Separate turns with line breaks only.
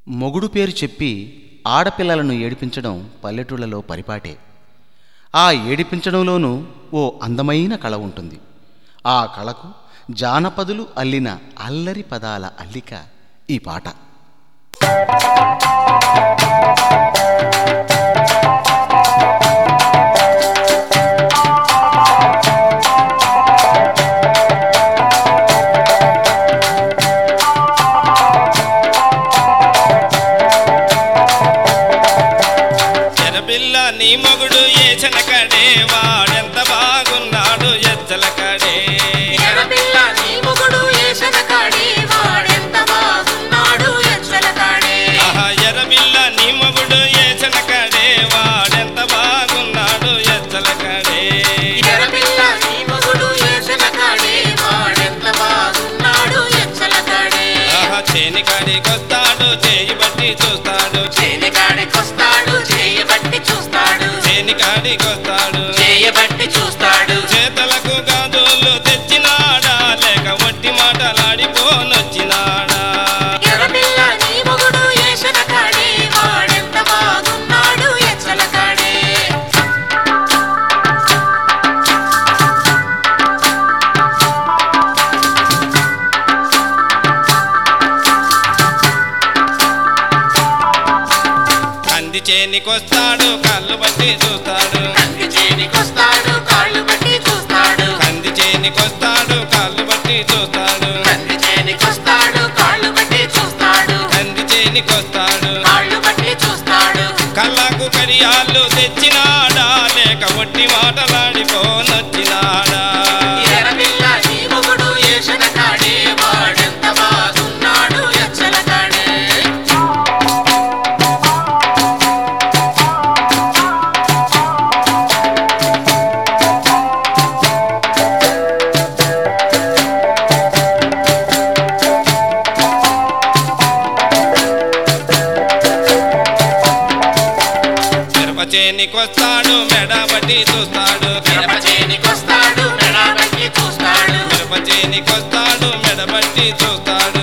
మొగుడు పేరు చెప్పి ఆడపిల్లలను ఏడిపించడం పల్లెటూళ్ళలో పరిపాటే ఆ ఏడిపించడంలోనూ ఓ అందమైన కళ ఉంటుంది ఆ కళకు జానపదులు అల్లిన అల్లరి పదాల అల్లిక ఈ పాట
ఎరబిల్ల నీ మొగుడు ఏచన కడే వాడెంత బాగున్నాడు ఎచ్చల కడే
ఎర్రపిల్ల నీ మొగుడు ఏసన కాడే వాడెంత బాగున్నాడు ఎచ్చల కాడే
ఆహా ఎరబిల్ల నీ మొగుడు ఏచన కడే వాడెంత బాగున్నాడు ఎచ్చల కడే
ఎర్రపిల్ల నీ మొగుడు ఏసన కాడే వాడెంత బాగున్నాడు ఎచ్చల కాడే
ఆహా చేని కాడికొస్తాడు చేయి బట్టి చూస్తాడు
చేనికాడికొస్తాడు చేయబట్టి చూస్తాడు
చేని కాడికొస్తాడు
చేయబట్టి చూస్తాడు
చేతలకు గాజులు తెచ్చినాడా లేక వట్టి మాటలాడిపోనొచ్చినాడా
ఎర్రపిల్ల నీ మొగుడు ఏసన కాడే వాడెంత బాగున్నాడు ఎచ్చల కాడే
కంది చేనికొస్తాడు కళ్ళు బట్టి చూస్తాడు
కంది చేనికొస్తాడు కాళ్ళు బట్టి చూస్తాడు
కంది చేనికొస్తాడు కాళ్ళు బట్టి చూస్తాడు
కంది చేనికొస్తాడు కాళ్ళు బట్టి చూస్తాడు
కంది చేనికొస్తాడు
కాళ్ళు బట్టి చూస్తాడు
కళ్ళకు కడియాళ్ళు తెచ్చినాడా లేక వట్టి మాటలాడిపోనొచ్చినాడా
ఎర్రపిల్ల నీ మొగుడు ఏసన కాడే వాడెంత బాగున్నాడు ఎచ్చల కాడే
మిరప చేనికొస్తాడు మెడ బట్టి చూస్తాడు
మిరప చేనికొస్తాడు మెడ బట్టి చూస్తాడు
మిరప చేనికొస్తాడు మెడ బట్టి చూస్తాడు